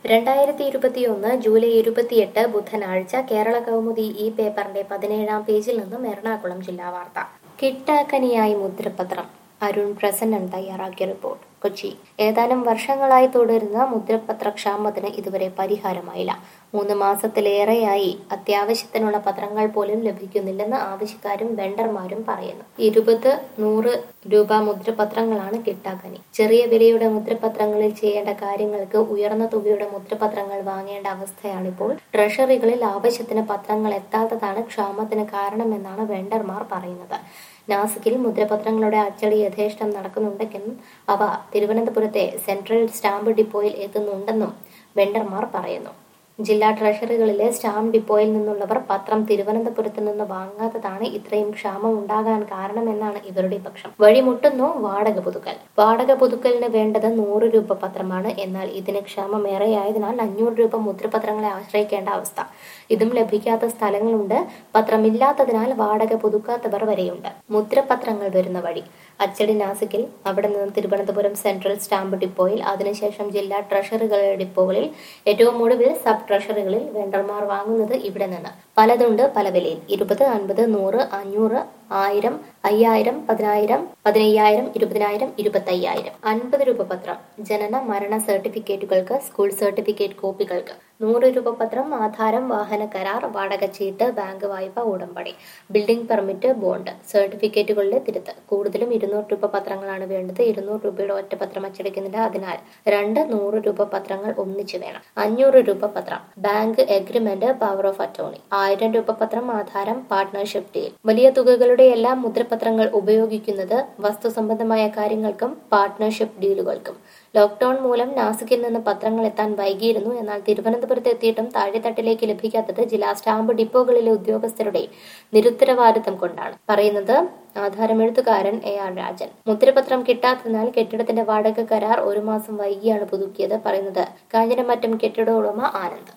രണ്ടായിരത്തി ഇരുപത്തിയൊന്ന് ജൂലൈ ഇരുപത്തിയെട്ട് ബുധനാഴ്ച കേരള കൗമുദി ഈ പേപ്പറിന്റെ പതിനേഴാം പേജിൽ നിന്നും എറണാകുളം ജില്ലാ വാർത്ത കിട്ടാക്കനിയായി മുദ്രപത്രം അരുൺ പ്രസന്നൻ തയ്യാറാക്കിയ റിപ്പോർട്ട് കൊച്ചി ഏതാനും വർഷങ്ങളായി തുടരുന്ന മുദ്രപത്ര ക്ഷാമത്തിന് ഇതുവരെ പരിഹാരമായില്ല മൂന്ന് മാസത്തിലേറെയായി അത്യാവശ്യത്തിനുള്ള പത്രങ്ങൾ പോലും ലഭിക്കുന്നില്ലെന്ന് ആവശ്യക്കാരും വെണ്ടർമാരും പറയുന്നു ഇരുപത് നൂറ് രൂപ മുദ്രപത്രങ്ങളാണ് കിട്ടാക്കനി ചെറിയ വിലയുടെ മുദ്രപത്രങ്ങളിൽ ചെയ്യേണ്ട കാര്യങ്ങൾക്ക് ഉയർന്ന തുകയുടെ മുദ്രപത്രങ്ങൾ വാങ്ങേണ്ട അവസ്ഥയാണിപ്പോൾ ട്രഷറികളിൽ ആവശ്യത്തിന് പത്രങ്ങൾ എത്താത്തതാണ് ക്ഷാമത്തിന് കാരണമെന്നാണ് വെണ്ടർമാർ പറയുന്നത് നാസിക്കിൽ മുദ്രപത്രങ്ങളുടെ അച്ചടി യഥേഷ്ടം നടക്കുന്നുണ്ടെങ്കിലും അവ തിരുവനന്തപുരത്തെ സെൻട്രൽ സ്റ്റാമ്പ് ഡിപ്പോയിൽ എത്തുന്നുണ്ടെന്നും വെണ്ടർമാർ പറയുന്നു ജില്ലാ ട്രഷറികളിലെ സ്റ്റാമ്പ് ഡിപ്പോയിൽ നിന്നുള്ളവർ പത്രം തിരുവനന്തപുരത്ത് നിന്ന് വാങ്ങാത്തതാണ് ഇത്രയും ക്ഷാമം ഉണ്ടാകാൻ കാരണമെന്നാണ് ഇവരുടെ പക്ഷം വഴിമുട്ടുന്നു വാടക പുതുക്കൽ വാടക പുതുക്കലിന് വേണ്ടത് നൂറ് രൂപ പത്രമാണ് എന്നാൽ ഇതിന് ക്ഷാമം ഏറെയായതിനാൽ അഞ്ഞൂറ് രൂപ മുദ്രപത്രങ്ങളെ ആശ്രയിക്കേണ്ട അവസ്ഥ ഇതും ലഭിക്കാത്ത സ്ഥലങ്ങളുണ്ട് പത്രമില്ലാത്തതിനാൽ വാടക പുതുക്കാത്തവർ വരെയുണ്ട് മുദ്രപത്രങ്ങൾ വരുന്ന വഴി അച്ചടി നാസിക്കിൽ അവിടെ നിന്ന് തിരുവനന്തപുരം സെൻട്രൽ സ്റ്റാമ്പ് ഡിപ്പോയിൽ അതിനുശേഷം ജില്ലാ ട്രഷറികളുടെ ഡിപ്പോകളിൽ ഏറ്റവും ഒടുവിൽ സബ് ട്രഷറികളിൽ വെണ്ടർമാർ വാങ്ങുന്നത് ഇവിടെ നിന്ന് പലതുണ്ട് പല വിലയിൽ ഇരുപത് അൻപത് നൂറ് അഞ്ഞൂറ് ആയിരം അയ്യായിരം പതിനായിരം പതിനയ്യായിരം ഇരുപതിനായിരം ഇരുപത്തയ്യായിരം അൻപത് രൂപ പത്രം ജനന മരണ സർട്ടിഫിക്കറ്റുകൾക്ക് സ്കൂൾ സർട്ടിഫിക്കറ്റ് കോപ്പികൾക്ക് നൂറ് രൂപ പത്രം ആധാരം വാഹന കരാർ വാടക ചീട്ട് ബാങ്ക് വായ്പ ഉടമ്പടി ബിൽഡിംഗ് പെർമിറ്റ് ബോണ്ട് സർട്ടിഫിക്കറ്റുകളിലെ തിരുത്ത് കൂടുതലും ഇരുന്നൂറ് രൂപ പത്രങ്ങളാണ് വേണ്ടത് ഇരുന്നൂറ് രൂപയുടെ ഒറ്റ പത്രം അച്ചടിക്കുന്നില്ല അതിനാൽ രണ്ട് നൂറ് രൂപ പത്രങ്ങൾ ഒന്നിച്ചു വേണം അഞ്ഞൂറ് രൂപ പത്രം bank agreement power of attorney ആയിരം രൂപ പത്രം ആധാരം പാർട്ട്ണർഷിപ്പ് ഡീൽ വലിയ തുകകളുടെ എല്ലാ മുദ്രപത്രങ്ങൾ ഉപയോഗിക്കുന്നത് വസ്തു സംബന്ധമായ കാര്യങ്ങൾക്കും പാർട്ട്ണർഷിപ്പ് ഡീലുകൾക്കും ലോക്ക്ഡൌൺ മൂലം നാസിക്കിൽ നിന്ന് പത്രങ്ങൾ എത്താൻ വൈകിയിരുന്നു എന്നാൽ തിരുവനന്തപുരത്ത് എത്തിയിട്ടും താഴെത്തട്ടിലേക്ക് ലഭിക്കാത്തത് ജില്ലാ സ്റ്റാമ്പ് ഡിപ്പോകളിലെ ഉദ്യോഗസ്ഥരുടെ നിരുത്തരവാദിത്തം കൊണ്ടാണ് പറയുന്നത് ആധാരമെഴുത്തുകാരൻ എ ആർ രാജൻ മുദ്രപത്രം കിട്ടാത്തതിനാൽ കെട്ടിടത്തിന്റെ വാടക കരാർ ഒരു മാസം വൈകിയാണ് പുതുക്കിയത് പറയുന്നത് കാഞ്ഞിരമറ്റം കെട്ടിട ഉടമ ആനന്ദ്